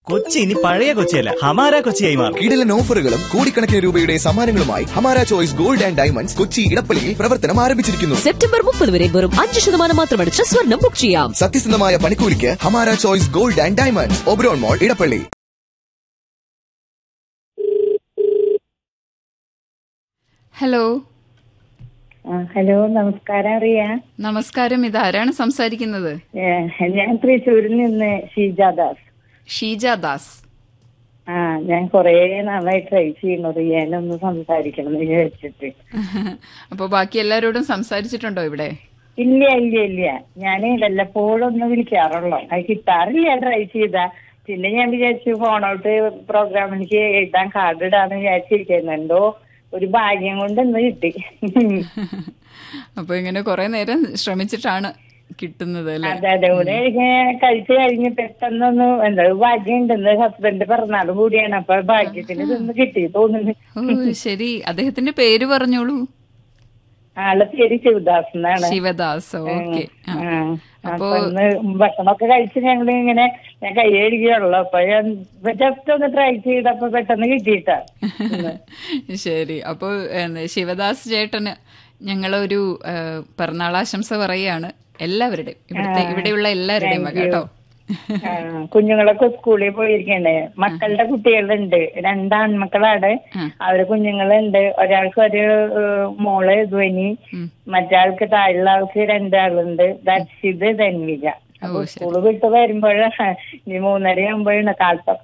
കൊച്ചി ഇനി പഴയ കൊച്ചിയല്ല ഹമാര കൊച്ചിയായി മാറും കിടിലൻ ഓഫറുകളും കോടിക്കണക്കിന് രൂപയുടെ സമ്മാനങ്ങളുമായി Hamara choice gold and diamonds Kochi ഇടപ്പള്ളിയിൽ പ്രവർത്തനം ആരംഭിച്ചിരിക്കുന്നു സെപ്റ്റംബർ മുപ്പത് വരെ വെറും അഞ്ച് ശതമാനം മാത്രമടിച്ച് സ്വർണം ബുക്ക് ചെയ്യാം സത്യസന്ധമായ പണിക്കൂലിക്ക് Hamara choice gold and diamonds Oberon mall Edappally hello ആ, ഹലോ നമസ്കാരം റിയ നമസ്കാരം ഇതാരാണ് സംസാരിക്കുന്നത് ഏ, ഞാൻ തൃശ്ശൂരിൽ നിന്ന് ഷീജാദാസ് ഷീജ ദാസ് ആ ഞാൻ കൊറേ നാളായി ട്രൈ ചെയ്യുന്നു റിയാനൊന്ന് സംസാരിക്കണം എന്ന് വിചാരിച്ചിട്ട് അപ്പൊ ബാക്കി എല്ലാരോടും സംസാരിച്ചിട്ടുണ്ടോ ഇവിടെ ഇല്ല ഇല്ല ഇല്ല ഞാൻ വല്ലപ്പോഴും ഒന്ന് വിളിക്കാറുള്ളൂ അത് കിട്ടാറില്ല ട്രൈ ചെയ്താ പിന്നെ ഞാൻ വിചാരിച്ചു ഫോണോട്ട് പ്രോഗ്രാമിലേക്ക് എഴുതാൻ കാർഡ് ഇടാന്ന് വിചാരിച്ചിരിക്കുന്നു എന്തോ ഒരു ഭാഗ്യം കൊണ്ട് ഇന്ന് കിട്ടി അപ്പൊ ഇങ്ങനെ കുറെ നേരം ശ്രമിച്ചിട്ടാണ് കിട്ടുന്നത് അല്ലെ അതെ അതെ ഇവിടെ ഇങ്ങനെ കഴിച്ചു കഴിഞ്ഞ് പെട്ടെന്നൊന്ന് എന്താ ഭാഗ്യം ഉണ്ടെന്ന് ഹസ്ബൻഡ് പിറന്നാളും കൂടിയാണ് അപ്പൊ ഭാഗ്യത്തിന് ഇതൊന്ന് കിട്ടി തോന്നുന്നു ഓ ശരി അദ്ദേഹത്തിന്റെ പേര് പറഞ്ഞോളൂ ആളെ പേര് ശിവദാസ് എന്നാണ് ശിവദാസ് ഓക്കെ ആ. അപ്പോ അപ്പൊ ഇന്ന് ഭക്ഷണമൊക്കെ കഴിച്ച് ഞങ്ങൾ ഇങ്ങനെ ഞാൻ കൈ കഴുകിയുള്ളു അപ്പൊ ഞാൻ ജസ്റ്റ് ഒന്ന് ട്രൈ ചെയ്തപ്പോ പെട്ടെന്ന് കിട്ടിയിട്ടാ ഇന്ന്. ശരി അപ്പോ എന്താ, ശിവദാസ് ചേട്ടന് ഞങ്ങളൊരു ആ, പിറന്നാളാശംസ പറയാണ് എല്ലാവരുടെയും ഇവിടുത്തെ ഇവിടെയുള്ള എല്ലാവരുടെയും വക കേട്ടോ ആ, കുഞ്ഞുങ്ങളൊക്കെ സ്കൂളിൽ പോയിരിക്കണ്ടേ മക്കളുടെ കുട്ടികളുണ്ട് രണ്ട് ആൺമക്കളാണ് അവര് കുഞ്ഞുങ്ങളുണ്ട് ഒരാൾക്ക് ഒരു ഏഹ്, മോള് ധ്വനി മറ്റാൾക്ക് താഴെയുള്ള ആൾക്ക് രണ്ടാളുണ്ട് ദർശിത് ധന്വിക അപ്പൊ സ്കൂള് വിട്ട് വരുമ്പോഴ ഇനി മൂന്നര ആകുമ്പോഴാണ് കാലത്തൊക്കെ